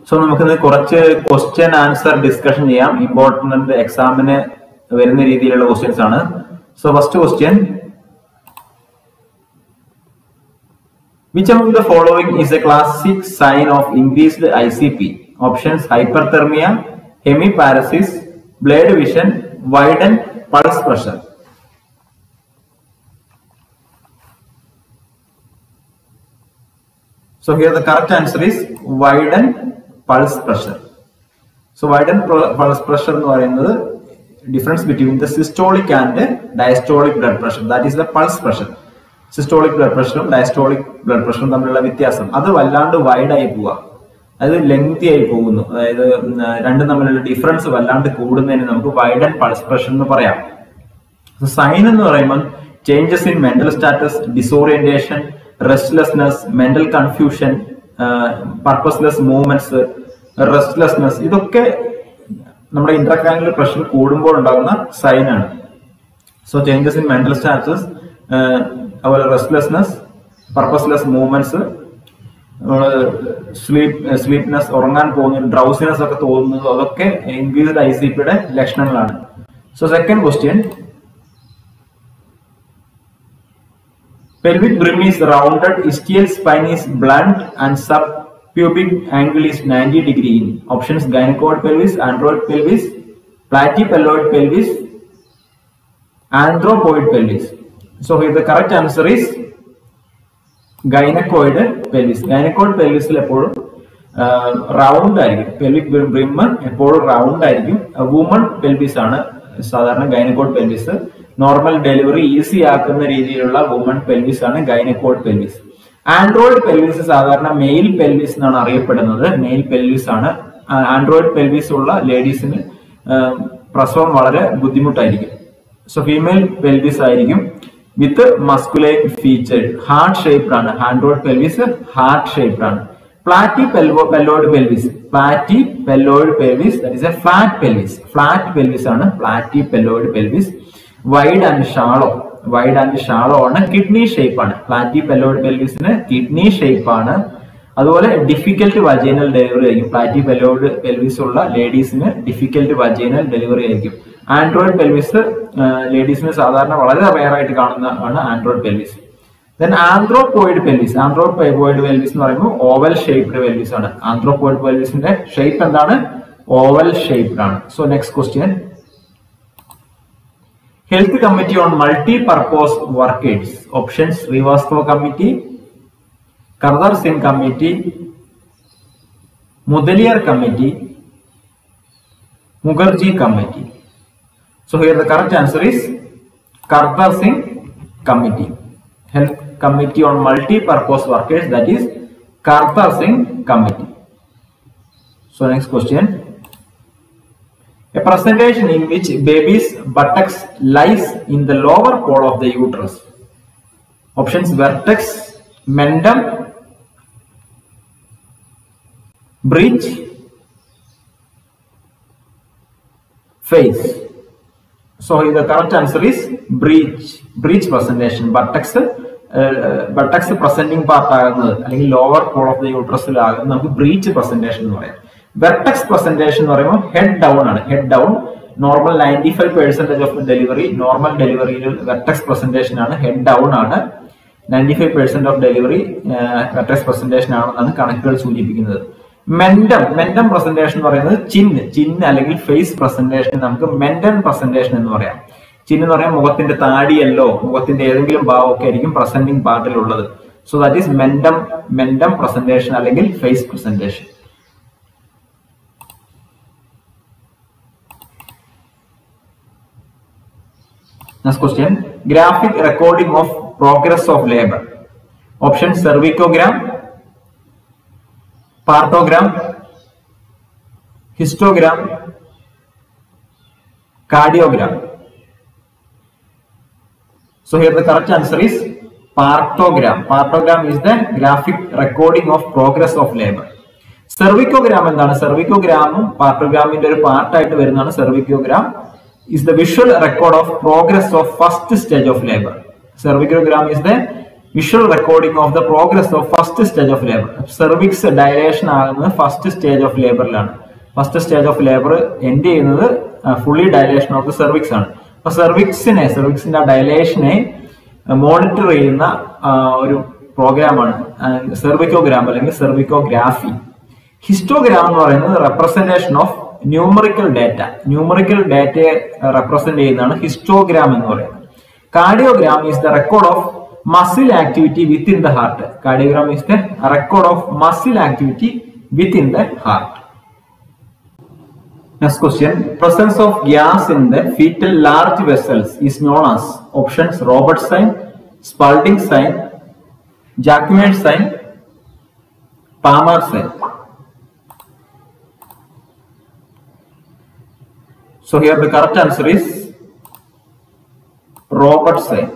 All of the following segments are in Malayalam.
സോ നമുക്കിന്ന് കുറച്ച് ക്വസ്റ്റ്യൻ ആൻസർ ഡിസ്കഷൻ ചെയ്യാം ഇമ്പോർട്ടന്റ് എക്സാമിന് വരുന്ന രീതിയിലുള്ള ക്വസ്റ്റ്യൻസ് ആണ് so first question Which among the following is a classic sign of increased ICP? Options hyperthermia, hemiparesis, blade vision, widened pulse pressure. So here the correct answer is widened pulse pressure. So widened pro- pulse pressure എന്ന് പറയുന്നത് difference between the systolic and diastolic blood pressure that is the pulse pressure systolic blood പ്രഷറും ഡയസ്റ്റോളിക് ബ്ലഡ് പ്രഷറും തമ്മിലുള്ള വ്യത്യാസം അത് വല്ലാണ്ട് വൈഡ് ആയി പോവുക അത് ലെങ്തി ആയി പോകുന്നു അതായത് ഉം, രണ്ടും തമ്മിലുള്ള ഡിഫറൻസ് വല്ലാണ്ട് കൂടുന്നതിന് നമുക്ക് വൈഡ് ആൻഡ് പൾസ് പ്രഷർ എന്ന് പറയാം സൈൻ എന്ന് പറയുമ്പോൾ changes in mental status disorientation restlessness mental confusion purposeless movements restlessness ഇതൊക്കെ നമ്മുടെ ഇന്റർകാനുലർ പ്രഷർ കൂടുമ്പോൾ ഉണ്ടാകുന്ന സൈൻ ആണ് so changes in mental status അതുപോലെ restlessness purposeless movements sleep sleepiness ഉറങ്ങാൻ പോകുന്ന ഡ്രൗസിനെസ് ഒക്കെ തോന്നുന്നത് അതൊക്കെ ഇൻക്രീസ്ഡ് ഐ സി പിയുടെ ലക്ഷണങ്ങളാണ് so second question Pelvic brim is rounded, ischial spine is blunt, and subpubic angle is 90 degree in. Options gynecoid pelvis, android pelvis, platypelloid pelvis, anthropoid pelvis. So here the correct answer is gynaecoid pelvis gynaecoid പെൽവിസിൽ എപ്പോഴും റൗണ്ട് ആയിരിക്കും പെൽവിക് ബ്രിം എപ്പോഴും റൗണ്ട് ആയിരിക്കും വുമൺ പെൽവിസ് ആണ് സാധാരണ gynaecoid pelvis normal delivery easy ആക്കുന്ന രീതിയിലുള്ള വുമൺ പെൽവിസ് ആണ് ഗൈനക്കോഡ് പെൽവിസ് ആൻഡ്രോയിഡ് പെൽവിസ് സാധാരണ മെയിൽ പെൽവിസ് എന്നാണ് അറിയപ്പെടുന്നത് മെയിൽ പെൽവിസ് ആണ് ആൻഡ്രോയിഡ് പെൽവിസ് ഉള്ള ലേഡീസിന് പ്രസവം വളരെ ബുദ്ധിമുട്ടായിരിക്കും സോ ഫീമെയിൽ പെൽവിസ് ആയിരിക്കും with masculine featured heart shaped ആണ് ആൻഡ്രോയിഡ് പെൽവിസ് ഹാർട്ട് ഷേപ്ഡ് ആണ് platy pelvo pelloid pelvis platypelloid pelvis that is a flat pelvis flat pelvis ആണ് platypelloid pelvis wide and shallow wide and shallow ആണ് കിഡ്നി ഷേപ്പ് ആണ് പ്ലാറ്റി പെല്ലോയിഡ് പെൽവിസിന് കിഡ്നി ഷേപ്പ് ആണ് അതുപോലെ ഡിഫിക്കൽട്ട് വജൈനൽ ഡെലിവറി ആയിരിക്കും പ്ലാറ്റി പെല്ലോയിഡ് പെൽവിസ് ഉള്ള ലേഡീസിന് ഡിഫിക്കൽട്ട് വജൈനൽ ഡെലിവറി ആയിരിക്കും ആൻഡ്രോയിഡ് പെൽവിസ് ലേഡീസിന് സാധാരണ വളരെ റയർ ആയിട്ട് കാണുന്ന ആണ് android pelvis then anthropoid pelvis anthropoid pelvis എന്ന് പറയുമ്പോൾ ഓവൽ ഷേപ്ഡ് പെൽവിസ് ആണ് ആന്ത്രോപോയിഡ് പെൽവിസിന്റെ ഷേപ്പ് എന്താണ് ഓവൽ ഷേപ്ഡ് ആണ് so next question health committee on multi purpose workers options Srivastava committee Kartar Singh committee Mudaliar committee Mukherjee committee So here the correct answer is Kardar Singh Committee. Health Committee on Multi-Purpose Workers that is Kardar Singh Committee. So next question. A presentation in which baby's buttocks lies in the lower pole of the uterus. Options vertex, mendum, breech, face. So the correct answer is breech breech presentation buttocks buttocks presenting part ആകുന്നത് അല്ലെങ്കിൽ ലോവർ പോൾ ഓഫ് ദ യൂട്രസിൽ ആകുന്നത് നമുക്ക് ബ്രീച്ച് പ്രസന്റേഷൻ എന്ന് പറയാം വെർട്ടക്സ് പ്രസന്റേഷൻ എന്ന് പറയുമ്പോൾ ഹെഡ് ഡൗൺ ആണ് head down normal ninety five percentage of delivery normal ഡെലിവറിയിൽ വെർട്ടക്സ് പ്രസന്റേഷൻ ആണ് ഹെഡ് ഡൗൺ ആണ് ninety five percent of delivery vertex presentation ആണെന്നാണ് കണക്കുകൾ സൂചിപ്പിക്കുന്നത് മെന്റം മെന്റം പ്രസന്റേഷൻ എന്ന് പറയുന്നത് ചിന്ന് ചിന്ന് അല്ലെങ്കിൽ ഫേസ് പ്രസന്റേഷൻ നമുക്ക് മെന്റൻ പ്രസന്റേഷൻ എന്ന് പറയാം ചിന്ന് എന്ന് പറയാൻ മുഖത്തിന്റെ താടിയല്ലോ മുഖത്തിന്റെ ഏതെങ്കിലും ഭാവമൊക്കെ ആയിരിക്കും പ്രസന്റിംഗ് പാർട്ടിൽ ഉള്ളത് so that is mentum mentum presentation അല്ലെങ്കിൽ face presentation Next question. Graphic recording of progress of labor. Option cervicogram, partogram, histogram, cardiogram. So here the correct answer is partogram. Partogram is the graphic recording of progress of labor. Cervicogram എന്താണ് സെർവിക്കോഗ്രാമും പാർട്ടോഗ്രാമിന്റെ ഒരു പാർട്ടായിട്ട് വരുന്നതാണ് cervicogram is the visual record of progress of first stage of labour cervicogram is the visual recording of the progress of first stage of labour cervix dilation ആകുന്നത് ഫസ്റ്റ് സ്റ്റേജ് ഓഫ് ലേബറിലാണ് first stage of labour end ചെയ്യുന്നത് fully dilation of the cervix ആണ് അപ്പൊ സെർവിക്സിനെ സെർവിക്സിന്റെ ആ ഡയലേഷനെ മോണിറ്റർ ചെയ്യുന്ന ആ, ഒരു പ്രോഗ്രാമാണ് സെർവിക്കോഗ്രാം അല്ലെങ്കിൽ സെർവിക്കോഗ്രാഫി ഹിസ്റ്റോഗ്രാം എന്ന് പറയുന്നത് representation of numerical data numerical ഡാറ്റയെ റെപ്രസെന്റ് ചെയ്യുന്നതാണ് ഹിസ്റ്റോഗ്രാം എന്ന് പറയുന്നത് cardiogram is the record of muscle activity with in the heart cardiogram is the record of muscle activity with in the heart Next question. Presence of gas in the fetal large vessels is known as options Robert sign, Spalding sign, Jacquemin sign, Palmer sign. So here the correct answer is Robert sign.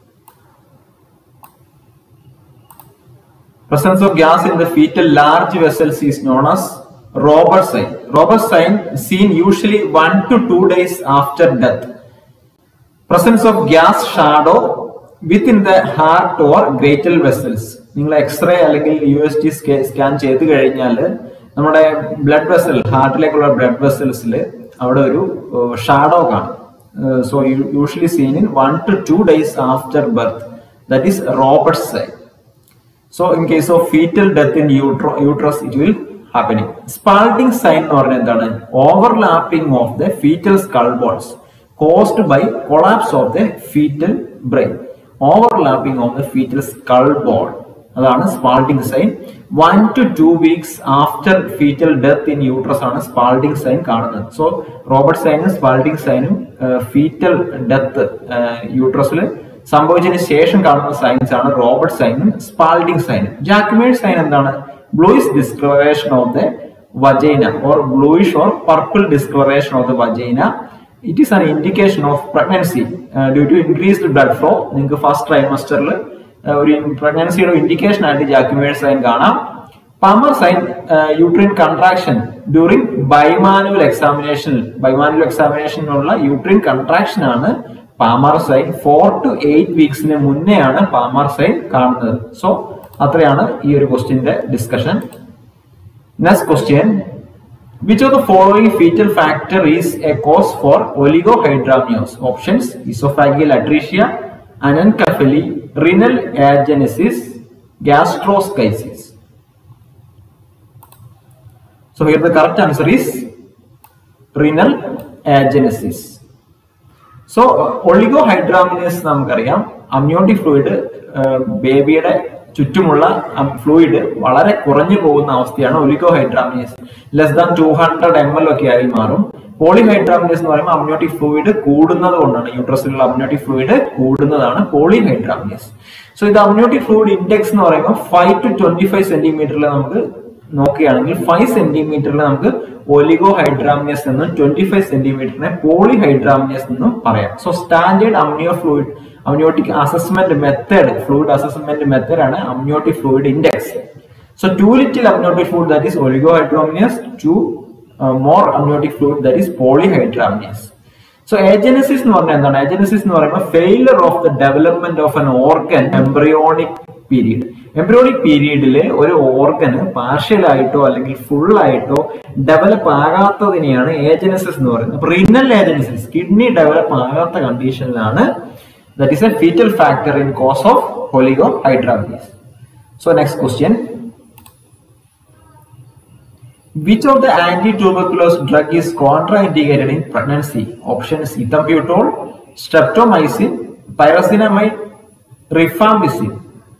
Presence of gas in the fetal large vessels is known as Robert sign. Robert sign seen usually one to two days after death. Presence of gas shadow within the heart or greater vessels. നിങ്ങൾ എക്സ്റേ അല്ലെങ്കിൽ യു എസ് ടി സ്കാൻ ചെയ്ത് കഴിഞ്ഞാൽ നമ്മുടെ ബ്ലഡ് വെസൽ ഹാർട്ടിലേക്കുള്ള ബ്ലഡ് വെസൽസിൽ അവിടെ ഒരു ഷാഡോ കാണും so usually seen in one two two days after birth that is Robert sign so in case of fetal death in utero uterus it will happening Spalding sign എന്ന് പറഞ്ഞാൽ എന്താണ് overlapping of the fetal skull bones caused by collapse of the fetal brain overlapping of the fetal skull bone അതാണ് Spalding sign one two two weeks after fetal death in uterus ആണ് സ്പാൾട്ടിംഗ് സൈൻ കാണുന്നത് സോ റോബർട്ട് സൈനും സ്പാൾട്ടിംഗ് സൈനും ഫീറ്റൽ ഡെത്ത് യൂട്രസിൽ സംഭവിച്ചതിന് ശേഷം കാണുന്ന സൈൻസ് ആണ് റോബർട്ട് സൈനും സ്പാൾഡിംഗ് സൈനും ജാക്മേഡ് സൈൻ എന്താണ് bluish discolouration of the vagina or bluish or purple discolouration of the vagina it is an indication of pregnancy due to increased blood flow നിങ്ങൾക്ക് ഫസ്റ്റ് ട്രൈമസ്റ്ററിൽ ഒരു പ്രഗ്നൻസിയുടെ ഇൻഡിക്കേഷൻ ആയിട്ട് ജാക്യുമേഡ് സൈൻ കാണാം Palmer sign uterine contraction during bimanual examination bimanual എക്സാമിനേഷനുള്ള യൂട്രിൻ കൺട്രാക്ഷൻ ആണ് Palmer sign four to eight വീക്സിന് മുന്നെയാണ് പാമർ സൈൻ കാണുന്നത് സോ അത്രയാണ് ഈ ഒരു ക്വസ്റ്റ്യന്റെ discussion next question which of the following fetal factor is a cause for oligohydramnios options oesophageal atresia anencephaly renal agenesis gastroschisis So here the correct answer is renal agenesis. So oligohydramnios നമുക്കറിയാം അമ്യോട്ടിക് ഫ്ലൂയിഡ് ബേബിയുടെ ചുറ്റുമുള്ള ഫ്ലൂയിഡ് വളരെ കുറഞ്ഞു പോകുന്ന അവസ്ഥയാണ് oligohydramnios less than two hundred M L ഒക്കെ ആയി മാറും പോളിഹൈഡ്രാമിനസ് എന്ന് പറയുമ്പോൾ അമ്യോട്ടിക് ഫ്ലൂയിഡ് കൂടുന്നത് കൊണ്ടാണ് യൂട്രസിലുള്ള അമ്യോട്ടിക് ഫ്ലൂയിഡ് കൂടുന്നതാണ് പോളിഹൈഡ്രാമിനസ് സോ ഇത് അമ്യോട്ടിക് ഫ്ലൂയിഡ് ഇൻഡെക്സ് എന്ന് പറയുമ്പോൾ ഫൈവ് ടു ട്വന്റി ഫൈവ് സെന്റിമീറ്ററിൽ നമുക്ക് നോക്കുകയാണെങ്കിൽ ഫൈവ് സെന്റിമീറ്ററിൽ നമുക്ക് ഒലിഗോ ഹൈഡ്രാമിയസ് എന്നും ട്വന്റി ഫൈവ് സെന്റിമീറ്ററിനെ പോളി ഹൈഡ്രാമിയസ് എന്നും പറയാം so standard amnio fluid amniotic assessment method fluid assessment method ആണ് amniotic fluid index so too little amniotic fluid that is oligohydramnios too more amniotic fluid that is polyhydramnios so agenesis എന്ന് പറഞ്ഞാൽ എന്താണ് ഏജനസിസ് എന്ന് പറയുമ്പോൾ failure of the development of an organ embryonic period embryonic പീരീഡിൽ ഒരു ഓർഗന് പാർഷ്യൽ ആയിട്ടോ അല്ലെങ്കിൽ ഫുൾ ആയിട്ടോ ഡെവലപ്പ് ആകാത്തതിനെയാണ് ഏജനസിസ് എന്ന് പറയുന്നത് അപ്പൊ റിനൽ ഏജനസിസ് കിഡ്നി ഡെവലപ്പ് ആകാത്ത കണ്ടീഷനിലാണ് that is a fetal factor in cause of oligohydramnios so next question Which of the anti-tuberculosis drug is contraindicated in pregnancy? Options ethambutol, streptomycin, pyrazinamide, rifampicin.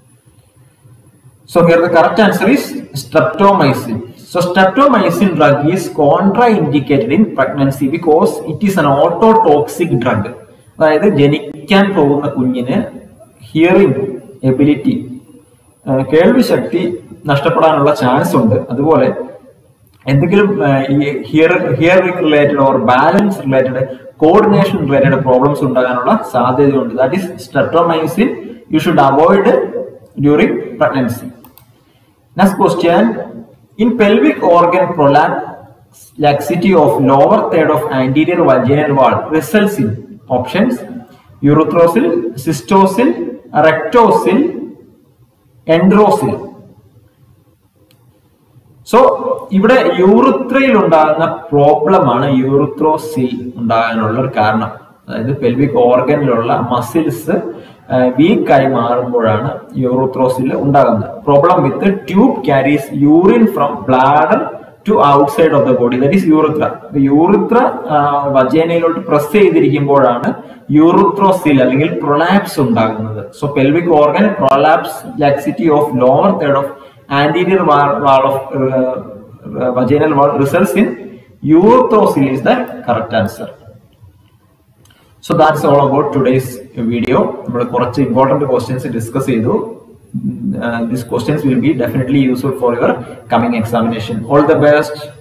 So here the correct answer is streptomycin. So streptomycin drug is contraindicated in pregnancy because it is an ototoxic drug. അതായത് ജനിക്കാൻ പോകുന്ന കുഞ്ഞിന് ഹിയറിംഗ് എബിലിറ്റി കേൾവി ശക്തി നഷ്ടപ്പെടാനുള്ള ചാൻസ് ഉണ്ട് അതുപോലെ എന്തെങ്കിലും ഈ hear hearing related or balance related coordination related problems ഉണ്ടാകാനുള്ള സാധ്യതയുണ്ട് that is streptomycin you should avoid during pregnancy next question in pelvic organ prolapse laxity of lower third of anterior vaginal wall results in options urethrosil, cystocil, rectosil, enterocele so ഇവിടെ യൂറിത്രയിൽ ഉണ്ടാകുന്ന പ്രോബ്ലമാണ് യൂറിത്രോസിൽ ഉണ്ടാകാനുള്ള ഒരു കാരണം അതായത് പെൽവിക് ഓർഗനിലുള്ള മസിൽസ് വീക്കായി മാറുമ്പോഴാണ് യൂറിത്രോസിൽ ഉണ്ടാകുന്നത് problem with tube carries urine from bladder to outside of the body that is urethra urethra വജേനയിലോട്ട് പ്രസ് ചെയ്തിരിക്കുമ്പോഴാണ് യൂറിത്രോസിൽ അല്ലെങ്കിൽ പ്രൊലാപ്സ് ഉണ്ടാകുന്നത് so pelvic organ prolapse laxity of lower third of anterior wall, wall of uh, uh, vaginal wall results in urethrosil is the correct answer. So that's all about today's video. നമ്മൾ കുറച്ച് ഇമ്പോർട്ടന്റ് ക്വസ്റ്റ്യൻസ് ഡിസ്കസ് ചെയ്തു these questions will be definitely useful for your coming examination all the best